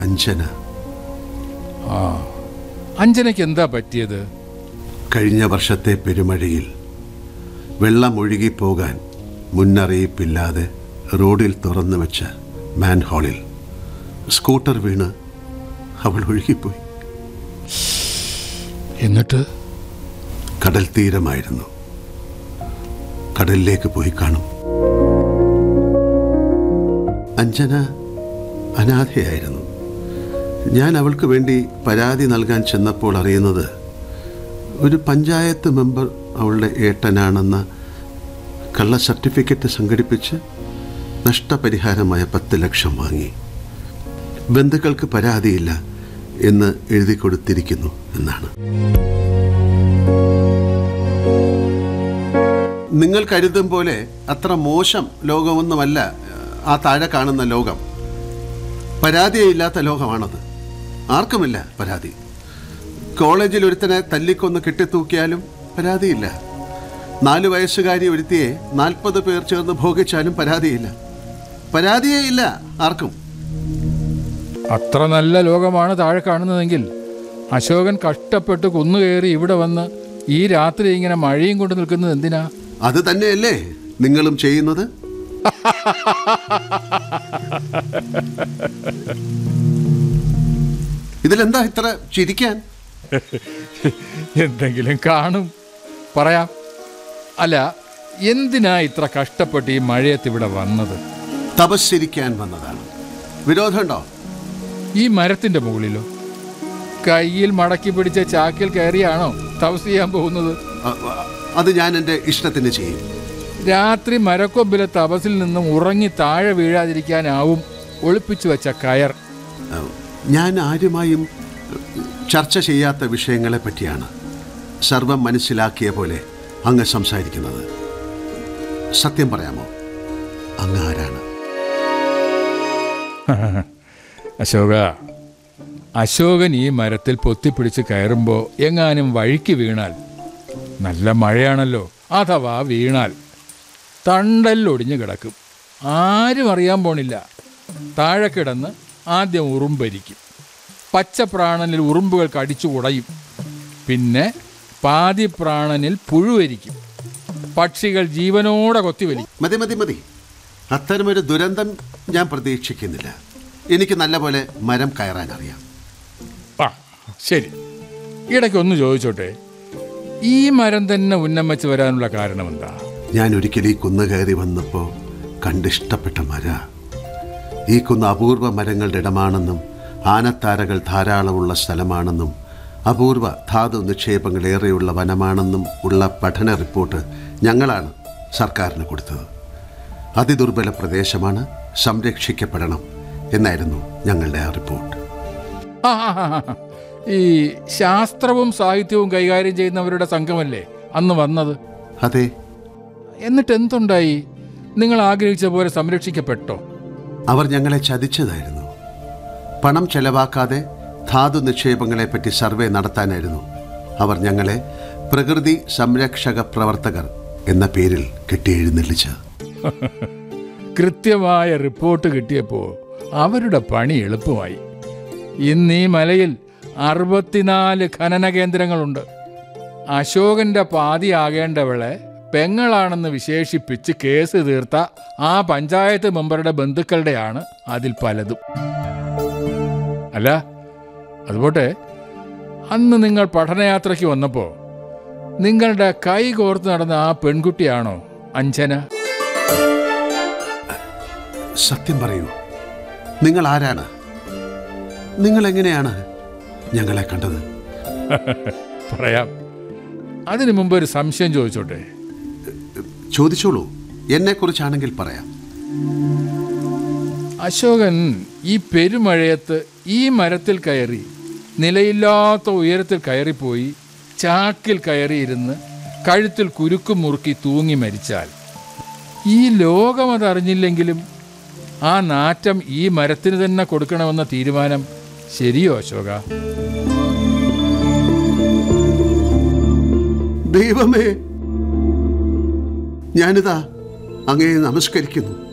അഞ്ജന ആ അഞ്ജനയ്ക്ക് എന്താ പറ്റിയത് കഴിഞ്ഞ വർഷത്തെ പെരുമഴയിൽ വെള്ളം ഒഴുകിപ്പോകാൻ മുന്നറിയിപ്പില്ലാതെ റോഡിൽ തുറന്നു വെച്ച മാൻഹോളിൽ സ്കൂട്ടർ വീണ് അവൾ ഒഴുകിപ്പോയി എന്നിട്ട് കടൽ തീരമായിരുന്നു കടലിലേക്ക് പോയി കാണും അഞ്ജന അനാഥയായിരുന്നു ഞാൻ അവൾക്ക് വേണ്ടി പരാതി നൽകാൻ ചെന്നപ്പോൾ അറിയുന്നത് ഒരു പഞ്ചായത്ത് മെമ്പർ അവളുടെ ഏട്ടനാണെന്ന കള്ള സർട്ടിഫിക്കറ്റ് സംഘടിപ്പിച്ച് നഷ്ടപരിഹാരമായ പത്ത് ലക്ഷം വാങ്ങി ബന്ധുക്കൾക്ക് പരാതിയില്ല എന്ന് എഴുതി കൊടുത്തിരിക്കുന്നു എന്നാണ് നിങ്ങൾ കരുതും പോലെ അത്ര മോശം ലോകമൊന്നുമല്ല ആ താഴെ കാണുന്ന ലോകം പരാതിയില്ലാത്ത ലോകമാണത് ആർക്കുമില്ല പരാതി കോളേജിൽ ഒരുത്തനെ തല്ലിക്കൊന്ന് കെട്ടിത്തൂക്കിയാലും പരാതിയില്ല നാല് വയസ്സുകാരി ഒരുത്തിയെ നാൽപ്പത് പേർ ചേർന്ന് ഭോഗിച്ചാലും പരാതിയില്ല പരാതിയേ ഇല്ല ആർക്കും അത്ര നല്ല ലോകമാണ് താഴെ കാണുന്നതെങ്കിൽ അശോകൻ കഷ്ടപ്പെട്ട് കുന്നുകയറി ഇവിടെ വന്ന് ഈ രാത്രി ഇങ്ങനെ മഴയും കൊണ്ട് നിൽക്കുന്നത് എന്തിനാ അത് തന്നെയല്ലേ നിങ്ങളും ചെയ്യുന്നത് ഇതിലെന്താ ഇത്ര ചിരിക്കാൻ എന്തെങ്കിലും കാണും പറയാം അല്ല എന്തിനാ ഇത്ര കഷ്ടപ്പെട്ട് ഈ മഴയത്ത് ഇവിടെ വന്നത് തപസ്സിരിക്കാൻ വന്നതാണ് വിരോധമുണ്ടോ ഈ മരത്തിന്റെ മുകളിലോ കയ്യിൽ മടക്കി പിടിച്ച ചാക്കിൽ കയറിയാണോ തപസ് ചെയ്യാൻ പോകുന്നത് അ- അ- അത് ഞാൻ എൻ്റെ ഇഷ്ടത്തിന് ചെയ്യും രാത്രി മരക്കൊമ്പിലെ തപസിൽ നിന്നും ഉറങ്ങി താഴെ വീഴാതിരിക്കാനാവും ഒളിപ്പിച്ചു വെച്ച കയർ അഹ് ഞാൻ ആരുമായും ചർച്ച ചെയ്യാത്ത വിഷയങ്ങളെ പറ്റിയാണ് സർവം മനസ്സിലാക്കിയ പോലെ അങ്ങ് സംസാരിക്കുന്നത് സത്യം പറയാമോ അങ്ങ് ആരാണ് അശോക അശോകൻ ഈ മരത്തിൽ പൊത്തിപ്പിടിച്ച് കയറുമ്പോൾ എങ്ങാനും വഴിക്ക് വീണാൽ നല്ല മഴയാണല്ലോ അഥവാ വീണാൽ തണ്ടല്ലൊടിഞ്ഞ് കിടക്കും ആരും അറിയാൻ പോണില്ല താഴെ കിടന്ന് ആദ്യം ഉറുമ്പരിക്കും പച്ചപ്രാണനിൽ ഉറുമ്പുകൾ കടിച്ചു ഉടയും പിന്നെ പാതി പ്രാണനിൽ പുഴുവരിക്കും പക്ഷികൾ ജീവനോടെ കൊത്തിവലിക്കും മതി മതി മതി അത്തരമൊരു ദുരന്തം ഞാൻ പ്രതീക്ഷിക്കുന്നില്ല എനിക്ക് നല്ലപോലെ മരം കയറാൻ അറിയാം ആ ശരി ഇടയ്ക്ക് ഒന്ന് ചോദിച്ചോട്ടെ ഈ മരം തന്നെ ഉന്നം വെച്ച് വരാനുള്ള കാരണം എന്താ ഞാൻ ഒരിക്കൽ ഈ കുന്ന് കയറി വന്നപ്പോൾ കണ്ടിഷ്ടപ്പെട്ട മര ഈ കുന്ന് അപൂർവ മരങ്ങളുടെ ഇടമാണെന്നും ആനത്താരകൾ ധാരാളമുള്ള സ്ഥലമാണെന്നും അപൂർവ ധാതു നിക്ഷേപങ്ങൾ ഏറെയുള്ള വനമാണെന്നും ഉള്ള പഠന റിപ്പോർട്ട് ഞങ്ങളാണ് സർക്കാരിന് കൊടുത്തത് അതിദുർബല പ്രദേശമാണ് സംരക്ഷിക്കപ്പെടണം എന്നായിരുന്നു ഞങ്ങളുടെ ആ റിപ്പോർട്ട് ആ, ആ, ആ, ആ. ഈ ശാസ്ത്രവും സാഹിത്യവും കൈകാര്യം ചെയ്യുന്നവരുടെ സംഘമല്ലേ അന്ന് വന്നത് അതെ എന്നിട്ട് എന്തുണ്ടായി നിങ്ങൾ ആഗ്രഹിച്ച പോലെ സംരക്ഷിക്കപ്പെട്ടോ അവർ ഞങ്ങളെ ചതിച്ചതായിരുന്നു പണം ചെലവാക്കാതെ ധാതു നിക്ഷേപങ്ങളെപ്പറ്റി സർവേ നടത്താനായിരുന്നു അവർ ഞങ്ങളെ പ്രകൃതി സംരക്ഷക പ്രവർത്തകർ എന്ന പേരിൽ കെട്ടിയെഴുന്നള്ളിച്ചത് കൃത്യമായ റിപ്പോർട്ട് കിട്ടിയപ്പോൾ അവരുടെ പണി എളുപ്പമായി ഇന്ന് ഈ മലയിൽ അറുപത്തിനാല് ഖനന കേന്ദ്രങ്ങളുണ്ട് അശോകന്റെ പാതിയാകേണ്ടവളെ പെങ്ങളാണെന്ന് വിശേഷിപ്പിച്ച് കേസ് തീർത്ത ആ പഞ്ചായത്ത് മെമ്പറുടെ ബന്ധുക്കളുടെയാണ് അതിൽ പലതും അല്ല അതുപോട്ടെ അന്ന് നിങ്ങൾ പഠനയാത്രയ്ക്ക് വന്നപ്പോൾ നിങ്ങളുടെ കൈ കോർത്ത് നടന്ന ആ പെൺകുട്ടിയാണോ അഞ്ജന സത്യം പറയൂ നിങ്ങൾ ആരാണ് നിങ്ങൾ എങ്ങനെയാണ് ഞങ്ങളെ കണ്ടത് പറയാം അതിനു മുമ്പ് ഒരു സംശയം ചോദിച്ചോട്ടെ ചോദിച്ചോളൂ എന്നെക്കുറിച്ചാണെങ്കിൽ പറയാം അശോകൻ ഈ പെരുമഴയത്ത് ഈ മരത്തിൽ കയറി നിലയില്ലാത്ത ഉയരത്തിൽ കയറിപ്പോയി ചാക്കിൽ കയറിയിരുന്ന് കഴുത്തിൽ കുരുക്കും മുറുക്കി തൂങ്ങി മരിച്ചാൽ ഈ ലോകം അതറിഞ്ഞില്ലെങ്കിലും ആ നാറ്റം ഈ മരത്തിന് തന്നെ കൊടുക്കണമെന്ന തീരുമാനം ശരിയോ അശോക ദൈവമേ ഞാനിതാ അങ്ങയെ നമസ്കരിക്കുന്നു